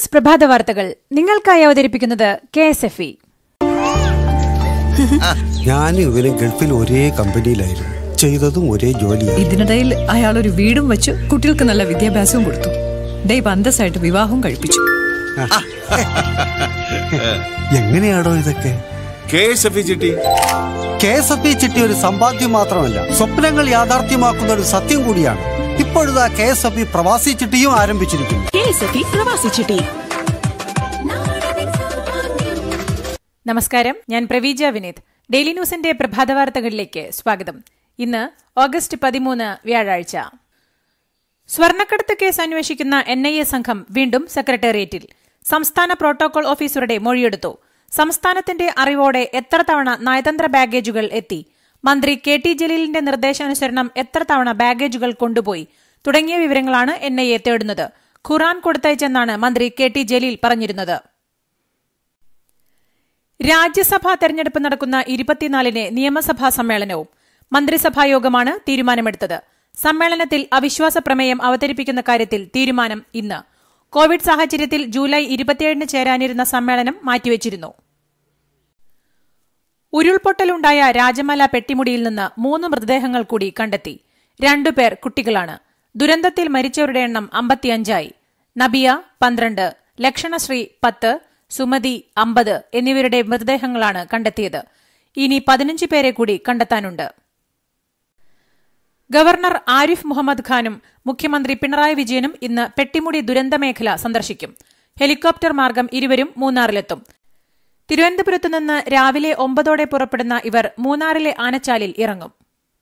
news പ്രഭാത വാർത്തകൾ നിങ്ങൾക്കായി അവതരിപ്പിക്കുന്നത് കെ എസ് എഫ് ഇ ഞാനും ഇവനും ഗൾഫിൽ ഒരേ കമ്പനിയിലായിരുന്നു ചെയ്തതും ഒരേ ജോലിയായിരുന്നു ഇതിനിടയിൽ അയാൾ ഒരു വീടും വെച്ചു കുട്ടികൾക്ക് നല്ല വിദ്യാഭ്യാസവും കൊടുത്തു ദൈവം അന്തസ്സായിട്ട് വിവാഹവും കഴിപ്പിച്ചു എങ്ങനെയാടോ ഇതൊക്കെ കെ എസ് എഫ് ചിട്ടി കെ എസ് എഫ് ഇ ചിട്ടി ഒരു സമ്പാദ്യം മാത്രമല്ല സ്വപ്നങ്ങൾ യാഥാർത്ഥ്യമാക്കുന്ന ഒരു സത്യം കൂടിയാണ് ഇപ്പോഴിതാ കെ എസ് എഫ് ഇ പ്രവാസി ചിട്ടിയും ആരംഭിച്ചിരിക്കുന്നു കെഎസ്എഫ്ഇ പ്രവാസി ചിട്ടി നമസ്കാരം ഞാൻ പ്രവീജ വിനീത് ഡെയിലി ന്യൂസിന്റെ പ്രഭാത വാർത്തകളിലേക്ക് സ്വാഗതം ഇന്ന് ഓഗസ്റ്റ് പതിമൂന്ന് വ്യാഴാഴ്ച സ്വർണ്ണക്കടത്ത് കേസ് അന്വേഷിക്കുന്ന എൻ ഐ എ സംഘം വീണ്ടും സെക്രട്ടേറിയറ്റിൽ സംസ്ഥാന പ്രോട്ടോകോൾ ഓഫീസറുടെ മൊഴിയെടുത്തു സംസ്ഥാനത്തിന്റെ അറിവോടെ എത്ര തവണ നയതന്ത്ര ബാഗേജുകൾ എത്തി മന്ത്രി കെ ടി ജലീലിന്റെ നിർദ്ദേശാനുസരണം എത്ര തവണ ബാഗേജുകൾ കൊണ്ടുപോയി തുടങ്ങിയ വിവരങ്ങളാണ് എൻ ഐ എ തേടുന്നത് ഖുറാൻ കൊടുത്തയച്ചെന്നാണ് മന്ത്രി കെ ടി ജലീൽ പറഞ്ഞിരുന്നത് രാജ്യസഭാ തെരഞ്ഞെടുപ്പ് നടക്കുന്ന ഇരുപത്തിനാലിന് നിയമസഭാ സമ്മേളനവും മന്ത്രിസഭായോഗമാണ് തീരുമാനമെടുത്തത് സമ്മേളനത്തിൽ അവിശ്വാസ പ്രമേയം അവതരിപ്പിക്കുന്ന കാര്യത്തിൽ തീരുമാനം ഇന്ന് കോവിഡ് സാഹചര്യത്തിൽ ജൂലൈ ഇരുപത്തിയേഴിന് ചേരാനിരുന്ന സമ്മേളനം മാറ്റിവച്ചിരുന്നു ഉരുൾപൊട്ടലുണ്ടായ രാജമല പെട്ടിമുടിയിൽ നിന്ന് മൂന്ന് മൃതദേഹങ്ങൾ കൂടി കണ്ടെത്തി രണ്ടുപേർ കുട്ടികളാണ് ദുരന്തത്തിൽ മരിച്ചവരുടെ എണ്ണം അമ്പത്തിയഞ്ചായി നബിയ പന്ത്രണ്ട് ലക്ഷണശ്രീ പത്ത് സുമതി അമ്പത് എന്നിവരുടെ മൃതദേഹങ്ങളാണ് കണ്ടെത്തിയത് ഇനി പതിനഞ്ച് പേരെ കൂടി കണ്ടെത്താനുണ്ട് ഗവർണർ ആരിഫ് മുഹമ്മദ് ഖാനും മുഖ്യമന്ത്രി പിണറായി വിജയനും ഇന്ന് പെട്ടിമുടി ദുരന്തമേഖല സന്ദർശിക്കും ഹെലികോപ്റ്റർ മാർഗം ഇരുവരും മൂന്നാറിലെത്തും തിരുവനന്തപുരത്തു നിന്ന് രാവിലെ ഒമ്പതോടെ പുറപ്പെടുന്ന ഇവർ മൂന്നാറിലെ ആനച്ചാലിൽ ഇറങ്ങും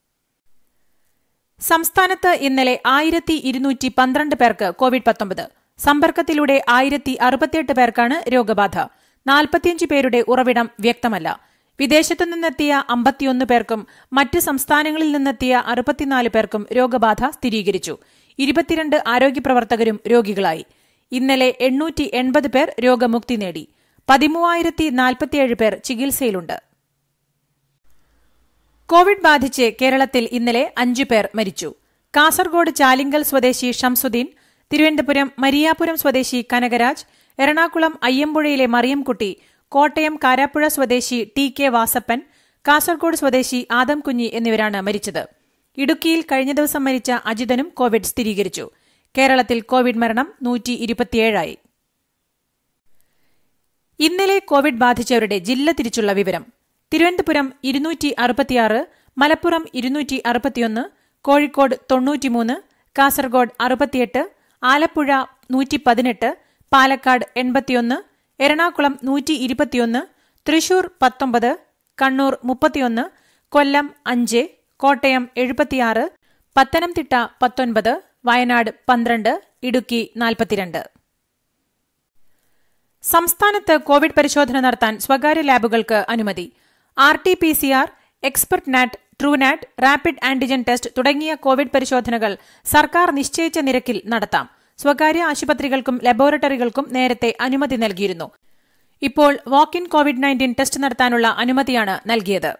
സംസ്ഥാനത്ത് ഇന്നലെ ആയിരത്തി ഇരുന്നൂറ്റി പന്ത്രണ്ട് പേർക്ക് കോവിഡ് പത്തൊമ്പത് സമ്പർക്കത്തിലൂടെ ആയിരത്തി അറുപത്തിയെട്ട് പേർക്കാണ് രോഗബാധ നാൽപ്പത്തിയഞ്ച് പേരുടെ ഉറവിടം വ്യക്തമല്ല വിദേശത്തു നിന്നെത്തിയ അമ്പത്തിയൊന്ന് പേർക്കും മറ്റ് സംസ്ഥാനങ്ങളിൽ നിന്നെത്തിയ അറുപത്തിനാല് പേർക്കും രോഗബാധ സ്ഥിരീകരിച്ചു ഇരുപത്തിരണ്ട് ആരോഗ്യപ്രവർത്തകരും രോഗികളായി ഇന്നലെ എണ്ണൂറ്റി എൺപത് പേർ രോഗമുക്തി നേടി പതിമൂവായിരത്തി നാൽപ്പത്തിയേഴ് പേർ ചികിത്സയിലുണ്ട് കോവിഡ് ബാധിച്ച് കേരളത്തിൽ ഇന്നലെ അഞ്ചു പേർ മരിച്ചു കാസർഗോഡ് ചാലിങ്കൽ സ്വദേശി ഷംസുദ്ദീൻ തിരുവനന്തപുരം മരിയാപുരം സ്വദേശി കനകരാജ് എറണാകുളം അയ്യമ്പുഴയിലെ മറിയംകുട്ടി കോട്ടയം കാരാപ്പുഴ സ്വദേശി ടി കെ വാസപ്പൻ കാസർഗോഡ് സ്വദേശി ആദം കുഞ്ഞി എന്നിവരാണ് മരിച്ചത് ഇടുക്കിയിൽ കഴിഞ്ഞ ദിവസം മരിച്ച അജിതനും കോവിഡ് സ്ഥിരീകരിച്ചു കേരളത്തിൽ കോവിഡ് മരണം നൂറ്റി ഇരുപത്തിയേഴായി ഇന്നലെ കോവിഡ് ബാധിച്ചവരുടെ ജില്ല തിരിച്ചുള്ള വിവരം തിരുവനന്തപുരം ഇരുന്നൂറ്റി അറുപത്തിയാറ് മലപ്പുറം ഇരുന്നൂറ്റി അറുപത്തിയൊന്ന് കോഴിക്കോട് തൊണ്ണൂറ്റിമൂന്ന് കാസർഗോഡ് അറുപത്തിയെട്ട് ആലപ്പുഴ നൂറ്റി പതിനെട്ട് പാലക്കാട് എൺപത്തിയൊന്ന് എറണാകുളം നൂറ്റി ഇരുപത്തിയൊന്ന് തൃശൂർ പത്തൊമ്പത് കണ്ണൂർ മുപ്പത്തിയൊന്ന് കൊല്ലം അഞ്ച് കോട്ടയം എഴുപത്തിയാറ് പത്തനംതിട്ട പത്തൊൻപത് വയനാട് പന്ത്രണ്ട് ഇടുക്കി നാൽപ്പത്തിരണ്ട് സംസ്ഥാനത്ത് കോവിഡ് പരിശോധന നടത്താൻ സ്വകാര്യ ലാബുകൾക്ക് അനുമതി R T P C R expert NAT TrueNat rapid antigen test തുടങ്ങിയ കോവിഡ് പരിശോധനകൾ സർക്കാർ നിശ്ചയിച്ച നിരക്കിൽ നടത്താം സ്വകാര്യ ആശുപത്രികൾക്കും ലബോറട്ടറികൾക്കും നേരത്തെ അനുമതി നൽകിയിരുന്നു ഇപ്പോൾ walk in Covid nineteen test നടത്താനുള്ള അനുമതിയാണ് നൽകിയത്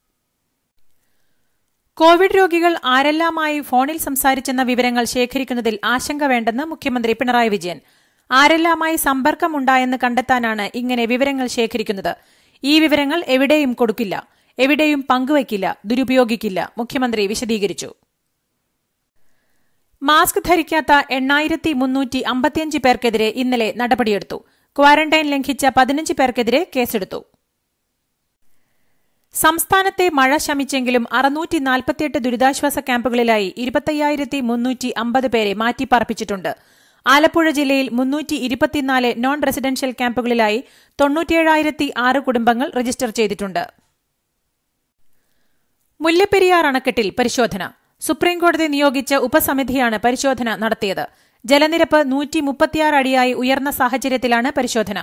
കോവിഡ് രോഗികൾ ആരെല്ലാമായി ഫോണിൽ സംസാരിച്ചെന്ന വിവരങ്ങൾ ശേഖരിക്കുന്നതിൽ ആശങ്ക വേണ്ടെന്ന് മുഖ്യമന്ത്രി പിണറായി വിജയൻ ആരെല്ലാമായി സമ്പർക്കമുണ്ടായെന്ന് കണ്ടെത്താനാണ് ഇങ്ങനെ വിവരങ്ങൾ ശേഖരിക്കുന്നത് ഈ വിവരങ്ങൾ എവിടെയും കൊടുക്കില്ല എവിടെയും പങ്കുവയ്ക്കില്ല ദുരുപയോഗിക്കില്ല മുഖ്യമന്ത്രി വിശദീകരിച്ചു മാസ്ക് ധരിക്കാത്ത എണ്ണായിരത്തി മുന്നൂറ്റി അമ്പത്തിയഞ്ച് പേർക്കെതിരെ ഇന്നലെ നടപടിയെടുത്തു ക്വാറന്റൈൻ ലംഘിച്ച പതിനഞ്ച് പേർക്കെതിരെ കേസെടുത്തു സംസ്ഥാനത്തെ മഴ ശമിച്ചെങ്കിലും അറുന്നൂറ്റി നാൽപ്പത്തിയെട്ട് ദുരിതാശ്വാസ ക്യാമ്പുകളിലായി ഇരുപത്തയ്യായിരത്തി മുന്നൂറ്റി അമ്പത് പേരെ മാറ്റിപ്പാർപ്പിച്ചിട്ടുണ്ട് ആലപ്പുഴ ജില്ലയിൽ മുന്നൂറ്റി ഇരുപത്തിനാല് നോൺ റെസിഡൻഷ്യൽ ക്യാമ്പുകളിലായി തൊണ്ണൂറ്റിയേഴായിരത്തി ആറ് കുടുംബങ്ങൾ രജിസ്റ്റർ ചെയ്തിട്ടുണ്ട് മുല്ലപ്പെരിയാർ അണക്കെട്ടിൽ പരിശോധന സുപ്രീംകോടതി നിയോഗിച്ച ഉപസമിതിയാണ് പരിശോധന നടത്തിയത് ജലനിരപ്പ് നൂറ്റി മുപ്പത്തിയാറ് അടിയായി ഉയർന്ന സാഹചര്യത്തിലാണ് പരിശോധന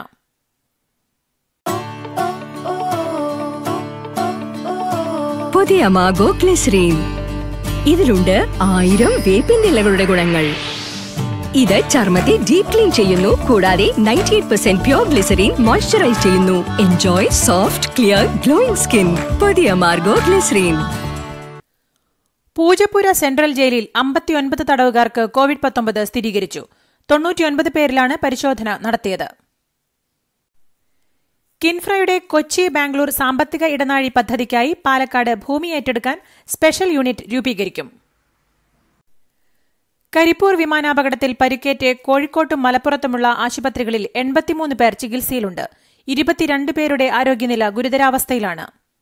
പുതിയ മാഗോ ഗ്ലിസറീൻ ഇതിലുണ്ട് ആയിരം വേപ്പിന്റെ ഇലകളുടെ ഗുണങ്ങൾ ഇത് ചർമ്മത്തെ ഡീപ് ക്ലീൻ ചെയ്യുന്നു കൂടാതെ ninety eight percent pure glycerine moisturise ചെയ്യുന്നു enjoy soft clear glowing skin പുതിയ മാർഗോ ഗ്ലിസറീൻ പൂജപ്പുര സെൻട്രൽ ജയിലിൽ അമ്പത്തിയൊൻപത് തടവുകാർക്ക് കോവിഡ് പത്തൊമ്പത് സ്ഥിരീകരിച്ചു തൊണ്ണൂറ്റിയൊൻപത് പേരിലാണ് പരിശോധന നടത്തിയത് കിൻഫ്രയുടെ കൊച്ചി ബാംഗ്ലൂർ സാമ്പത്തിക ഇടനാഴി പദ്ധതിക്കായി പാലക്കാട് ഭൂമി ഏറ്റെടുക്കാൻ സ്പെഷ്യൽ യൂണിറ്റ് രൂപീകരിക്കും കരിപ്പൂർ വിമാനാപകടത്തിൽ പരിക്കേറ്റ് കോഴിക്കോട്ടും മലപ്പുറത്തുമുള്ള ആശുപത്രികളിൽ എൺപത്തിമൂന്ന് പേർ ചികിത്സയിലുണ്ട് ഇരുപത്തിരണ്ട് പേരുടെ ആരോഗ്യനില ഗുരുതരാവസ്ഥയിലാണ്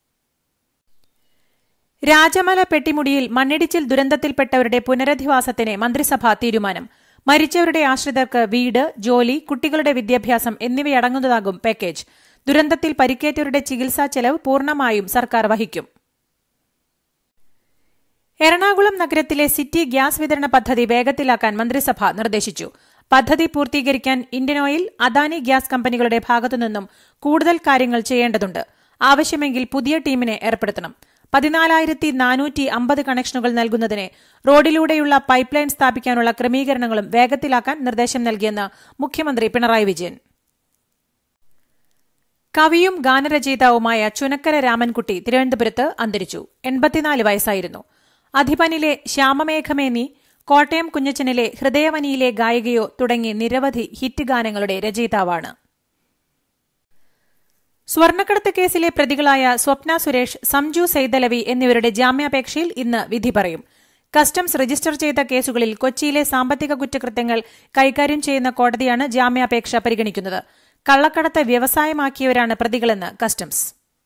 രാജമല പെട്ടിമുടിയിൽ മണ്ണിടിച്ചിൽ ദുരന്തത്തിൽപ്പെട്ടവരുടെ പുനരധിവാസത്തിന് മന്ത്രിസഭാ തീരുമാനം മരിച്ചവരുടെ ആശ്രിതർക്ക് വീട് ജോലി കുട്ടികളുടെ വിദ്യാഭ്യാസം എന്നിവയടങ്ങുന്നതാകും പാക്കേജ് ദുരന്തത്തിൽ പരിക്കേറ്റവരുടെ ചികിത്സാ ചെലവ് പൂർണ്ണമായും സർക്കാർ വഹിക്കും എറണാകുളം നഗരത്തിലെ സിറ്റി ഗ്യാസ് വിതരണ പദ്ധതി വേഗത്തിലാക്കാൻ മന്ത്രിസഭ നിർദ്ദേശിച്ചു പദ്ധതി പൂർത്തീകരിക്കാൻ ഇന്ത്യൻ ഓയിൽ അദാനി ഗ്യാസ് കമ്പനികളുടെ ഭാഗത്തുനിന്നും കൂടുതൽ കാര്യങ്ങൾ ചെയ്യേണ്ടതുണ്ട് ആവശ്യമെങ്കിൽ പുതിയ ടീമിനെ ഏർപ്പെടുത്തണം പതിനാലായിരത്തി നാനൂറ്റി അമ്പത് കണക്ഷനുകൾ നൽകുന്നതിന് റോഡിലൂടെയുള്ള പൈപ്പ് ലൈൻ സ്ഥാപിക്കാനുള്ള ക്രമീകരണങ്ങളും വേഗത്തിലാക്കാൻ നിർദ്ദേശം നൽകിയെന്ന് മുഖ്യമന്ത്രി പിണറായി വിജയൻ കവിയും ഗാനരചയിതാവുമായ ചുനക്കര രാമൻകുട്ടി തിരുവനന്തപുരത്ത് അന്തരിച്ചു എൺപത്തിനാല് വയസ്സായിരുന്നു അധിപനിലെ ശ്യാമമേഘമേനി കോട്ടയം കുഞ്ഞച്ചനിലെ ഹൃദയവനിയിലെ ഗായികയോ തുടങ്ങി നിരവധി ഹിറ്റ് ഗാനങ്ങളുടെ രചയിതാവാണ് സ്വർണ്ണക്കടത്ത് കേസിലെ പ്രതികളായ സ്വപ്ന സുരേഷ് സംജു സൈതലവി എന്നിവരുടെ ജാമ്യാപേക്ഷയിൽ ഇന്ന് വിധി പറയും കസ്റ്റംസ് രജിസ്റ്റർ ചെയ്ത കേസുകളിൽ കൊച്ചിയിലെ സാമ്പത്തിക കുറ്റകൃത്യങ്ങൾ കൈകാര്യം ചെയ്യുന്ന കോടതിയാണ് ജാമ്യാപേക്ഷ പരിഗണിക്കുന്നത് കള്ളക്കടത്ത് വ്യവസായമാക്കിയവരാണ് പ്രതികളെന്ന് കസ്റ്റംസ്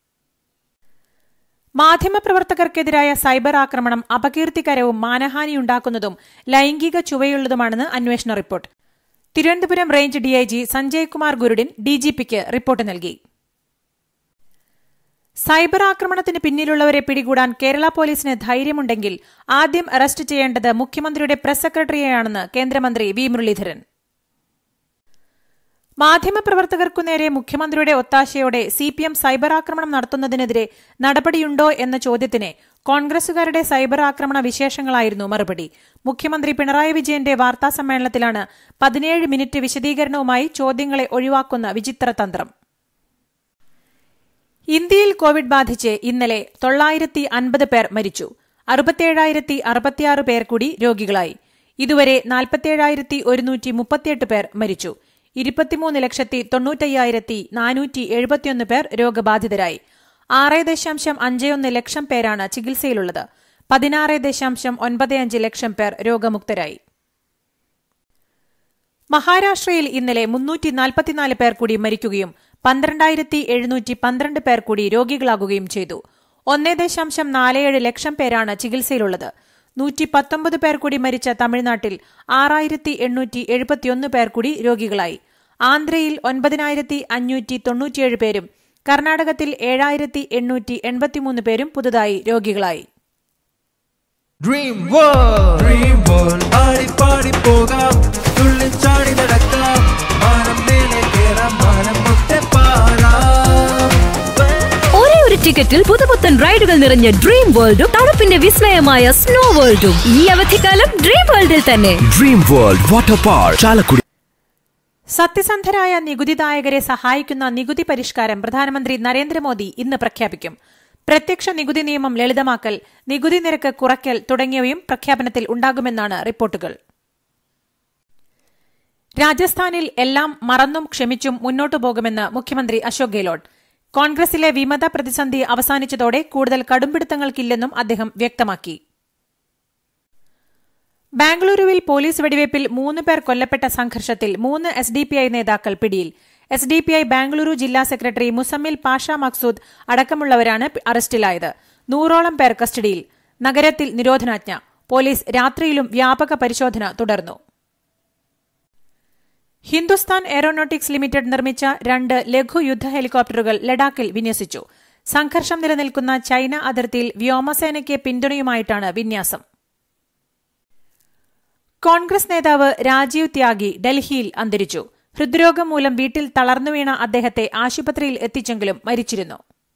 മാധ്യമപ്രവർത്തകർക്കെതിരായ സൈബർ ആക്രമണം അപകീർത്തികരവും മാനഹാനിയുണ്ടാക്കുന്നതും ലൈംഗിക ചുവയുള്ളതുമാണെന്ന് അന്വേഷണ report Thiruvananthapuram range DIG Sanjay Kumar Gurudin ഡിജിപിക്ക് റിപ്പോർട്ട് നൽകി സൈബർ ആക്രമണത്തിന് പിന്നിലുള്ളവരെ പിടികൂടാൻ കേരള പോലീസിന് ധൈര്യമുണ്ടെങ്കിൽ ആദ്യം അറസ്റ്റ് ചെയ്യേണ്ടത് മുഖ്യമന്ത്രിയുടെ പ്രസ് സെക്രട്ടറിയെയാണെന്ന് കേന്ദ്രമന്ത്രി വി മുരളീധരൻ മാധ്യമപ്രവർത്തകർക്കു നേരെ മുഖ്യമന്ത്രിയുടെ ഒത്താശയോടെ സി പി എം സൈബർ ആക്രമണം നടത്തുന്നതിനെതിരെ നടപടിയുണ്ടോ എന്ന ചോദ്യത്തിന് കോൺഗ്രസുകാരുടെ സൈബർ ആക്രമണ വിശേഷങ്ങളായിരുന്നു മറുപടി മുഖ്യമന്ത്രി പിണറായി വിജയന്റെ വാർത്താസമ്മേളനത്തിലാണ് പതിനേഴ് മിനിറ്റ് വിശദീകരണവുമായി ചോദ്യങ്ങളെ ഒഴിവാക്കുന്ന വിചിത്ര തന്ത്രം ഇന്ത്യയിൽ കോവിഡ് ബാധിച്ച് ഇന്നലെ തൊള്ളായിരത്തി അൻപത് പേർ മരിച്ചു അറുപത്തിയേഴായിരത്തി അറുപത്തിയാറ് പേർ കൂടി രോഗികളായി ഇതുവരെ നാൽപ്പത്തിയേഴായിരത്തി ഒരുന്നൂറ്റി മുപ്പത്തിയെട്ട് പേർ മരിച്ചു ഇരുപത്തിമൂന്ന് ലക്ഷത്തി തൊണ്ണൂറ്റയ്യായിരത്തി നാനൂറ്റി എഴുപത്തിയൊന്ന് പേർ രോഗബാധിതരായി ആറ് ദശാംശം അഞ്ചൊന്ന് ലക്ഷം പേരാണ് ചികിത്സയിലുള്ളത് പതിനാറ് ദശാംശം ഒൻപത് അഞ്ച് ലക്ഷം പേർ രോഗമുക്തരായി മഹാരാഷ്ട്രയിൽ ഇന്നലെ മുന്നൂറ്റി നാൽപ്പത്തിനാല് പേർ കൂടി മരിക്കുകയും പന്ത്രണ്ടായിരത്തി എഴുന്നൂറ്റി പന്ത്രണ്ട് പേർ കൂടി രോഗികളാകുകയും ചെയ്തു ഒന്നേ ദശാംശം നാലേഴ് ലക്ഷം പേരാണ് ചികിത്സയിലുള്ളത് നൂറ്റി പത്തൊമ്പത് പേർ കൂടി മരിച്ച തമിഴ്നാട്ടിൽ ആറായിരത്തി എണ്ണൂറ്റി എഴുപത്തിയൊന്ന് പേർ കൂടി രോഗികളായി ആന്ധ്രയിൽ ഒൻപതിനായിരത്തി അഞ്ഞൂറ്റി തൊണ്ണൂറ്റിയേഴ് പേരും കർണാടകത്തിൽ ഏഴായിരത്തി എണ്ണൂറ്റി എൺപത്തിമൂന്ന് പേരും പുതുതായി രോഗികളായി ഡ്രീം വേൾഡ് ഡ്രീം വേൾഡ് ആടി പാടി പോകാം തുള്ളി ചാടി നടക്കാം മാനം മേലെ കേറാം മാനം മുട്ടെ പാറാം ഒരേ ഒരു ടിക്കറ്റിൽ പുതുപുത്തൻ റൈഡുകൾ നിറഞ്ഞ ഡ്രീം വേൾഡും തണുപ്പിന്റെ വിസ്മയമായ സ്നോ വേൾഡും ഈ അവധിക്കാലം ഡ്രീം വേൾഡിൽ തന്നെ dream world water park Chalakudy സത്യസന്ധരായ നികുതിദായകരെ സഹായിക്കുന്ന നികുതി പരിഷ്കാരം പ്രധാനമന്ത്രി നരേന്ദ്രമോദി ഇന്ന് പ്രഖ്യാപിക്കും പ്രത്യക്ഷ നികുതി നിയമം ലളിതമാക്കൽ നികുതി നിരക്ക് കുറയ്ക്കൽ തുടങ്ങിയവയും പ്രഖ്യാപനത്തിൽ ഉണ്ടാകുമെന്നാണ് റിപ്പോർട്ടുകൾ രാജസ്ഥാനിൽ എല്ലാം മറന്നും ക്ഷമിച്ചും മുന്നോട്ടു പോകുമെന്ന് മുഖ്യമന്ത്രി അശോക് ഗെഹ്ലോട്ട് കോൺഗ്രസിലെ വിമത പ്രതിസന്ധി അവസാനിച്ചതോടെ കൂടുതൽ കടുംപിടുത്തങ്ങൾക്കില്ലെന്നും അദ്ദേഹം വ്യക്തമാക്കി ബാംഗ്ലൂരുവിൽ പോലീസ് വെടിവയ്പിൽ മൂന്ന് പേർ കൊല്ലപ്പെട്ട സംഘർഷത്തിൽ മൂന്ന് എസ് ഡി പി ഐ നേതാക്കൾ പിടിയിൽ S D P I Bengaluru ജില്ലാ സെക്രട്ടറി മുസമ്മിൽ പാഷ മക്സൂദ് അടക്കമുള്ളവരാണ് അറസ്റ്റിലായത് നൂറോളം പേർ കസ്റ്റഡിയിൽ നഗരത്തിൽ നിരോധനാജ്ഞ പോലീസ് രാത്രിയിലും വ്യാപക പരിശോധന തുടർന്നു ഹിന്ദുസ്ഥാൻ എയറോനോട്ടിക്സ് ലിമിറ്റഡ് നിർമ്മിച്ച രണ്ട് ലഘു യുദ്ധ ഹെലികോപ്റ്ററുകൾ ലഡാക്കിൽ വിന്യസിച്ചു സംഘർഷം നിലനിൽക്കുന്ന ചൈന അതിർത്തിയിൽ വ്യോമസേനയ്ക്ക് പിന്തുണയുമായിട്ടാണ് വിന്യാസം കോൺഗ്രസ് നേതാവ് രാജീവ് ത്യാഗി ഡൽഹിയിൽ അന്തരിച്ചു ഹൃദ്രോഗം മൂലം വീട്ടിൽ തളർന്നുവീണ അദ്ദേഹത്തെ ആശുപത്രിയിൽ എത്തിച്ചെങ്കിലും മരിച്ചിരുന്നു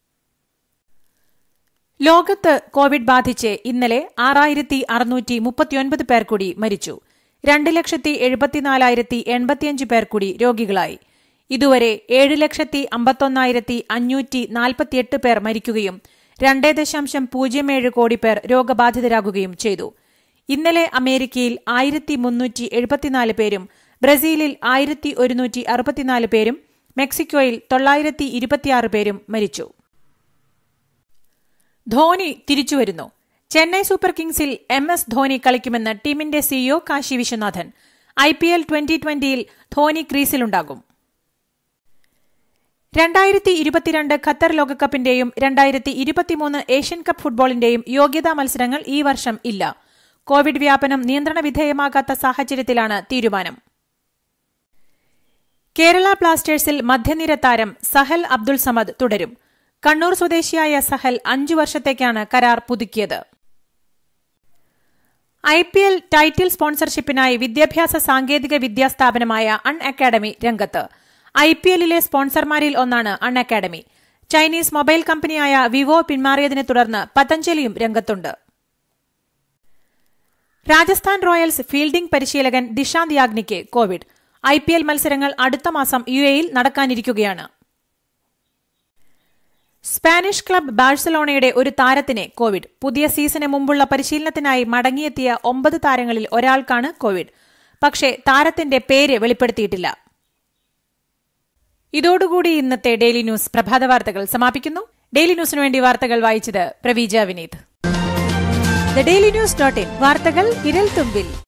ലോകത്ത് കോവിഡ് ബാധിച്ച് ഇന്നലെ ആറായിരത്തി അറുന്നൂറ്റി മുപ്പത്തിയൊൻപത് പേർ കൂടി മരിച്ചു രണ്ട് ലക്ഷത്തി എഴുപത്തിനാലായിരത്തി എൺപത്തിയഞ്ച് പേർ കൂടി രോഗികളായി ഇതുവരെ ഏഴ് ലക്ഷത്തി അമ്പത്തൊന്നായിരത്തി അഞ്ഞൂറ്റി നാൽപ്പത്തിയെട്ട് പേർ മരിക്കുകയും രണ്ടേ ദശാംശം പൂജ്യം ഏഴ് കോടി പേർ രോഗബാധിതരാകുകയും ചെയ്തു ഇന്നലെ അമേരിക്കയിൽ ആയിരത്തി മുന്നൂറ്റി എഴുപത്തിനാല് പേരും ബ്രസീലിൽ ആയിരത്തി ഒരുന്നൂറ്റി അറുപത്തിനാല് പേരും മെക്സിക്കോയിൽ തൊള്ളായിരത്തി ഇരുപത്തിയാറ് പേരും മരിച്ചു ധോനി തിരിച്ചുവരുന്നു ചെന്നൈ സൂപ്പർ കിങ്സിൽ എം എസ് ധോനി കളിക്കുമെന്ന് ടീമിന്റെ CEO Kasi Viswanathan I P L twenty ട്വന്റിയിൽ ധോനി ക്രീസിലുണ്ടാകും രണ്ടായിരത്തി ഇരുപത്തിരണ്ട് ഖത്തർ ലോകകപ്പിന്റെയും രണ്ടായിരത്തി ഇരുപത്തിമൂന്ന് ഏഷ്യൻ കപ്പ് ഫുട്ബോളിന്റെയും യോഗ്യതാ മത്സരങ്ങൾ ഈ വർഷം ഇല്ല കോവിഡ് വ്യാപനം നിയന്ത്രണ വിധേയമാകാത്ത സാഹചര്യത്തിലാണ് തീരുമാനം കേരള ബ്ലാസ്റ്റേഴ്സിൽ മധ്യനിര താരം സഹൽ അബ്ദുൾ സമദ് തുടരും കണ്ണൂർ സ്വദേശിയായ സഹൽ അഞ്ചു വർഷത്തേക്കാണ് കരാർ പുതുക്കിയത് ഐ പി എൽ ടൈറ്റിൽ സ്പോൺസർഷിപ്പിനായി വിദ്യാഭ്യാസ സാങ്കേതിക വിദ്യാ സ്ഥാപനമായ അൺ അക്കാഡമി രംഗത്ത് ഐ പി എല്ലിലെ സ്പോൺസർമാരിൽ ഒന്നാണ് അൺ അക്കാഡമി ചൈനീസ് മൊബൈൽ കമ്പനിയായ വിവോ പിന്മാറിയതിനെ തുടർന്ന് പതഞ്ജലിയും രംഗത്തുണ്ട് രാജസ്ഥാൻ റോയൽസ് ഫീൽഡിംഗ് പരിശീലകൻ Dishant Yagnik Covid I P L മത്സരങ്ങൾ അടുത്ത മാസം യു എയിൽ നടക്കാനിരിക്കുകയാണ് സ്പാനിഷ് ക്ലബ് ബാഴ്സലോണയുടെ ഒരു താരത്തിന് കോവിഡ് പുതിയ സീസണ് മുമ്പുള്ള പരിശീലനത്തിനായി മടങ്ങിയെത്തിയ ഒമ്പത് താരങ്ങളിൽ ഒരാൾക്കാണ് കോവിഡ് പക്ഷേ താരത്തിന്റെ പേര് വെളിപ്പെടുത്തിയിട്ടില്ല ഇതോടുകൂടി ഇന്നത്തെ ഡെയിലി ന്യൂസ് പ്രഭാത വാർത്തകൾ സമാപിക്കുന്നു ഡെയിലി ന്യൂസിനു വേണ്ടി വാർത്തകൾ വായിച്ചത് Praveeja Vineeth the daily news dot in വാർത്തകൾ വിരൽ തുമ്പിൽ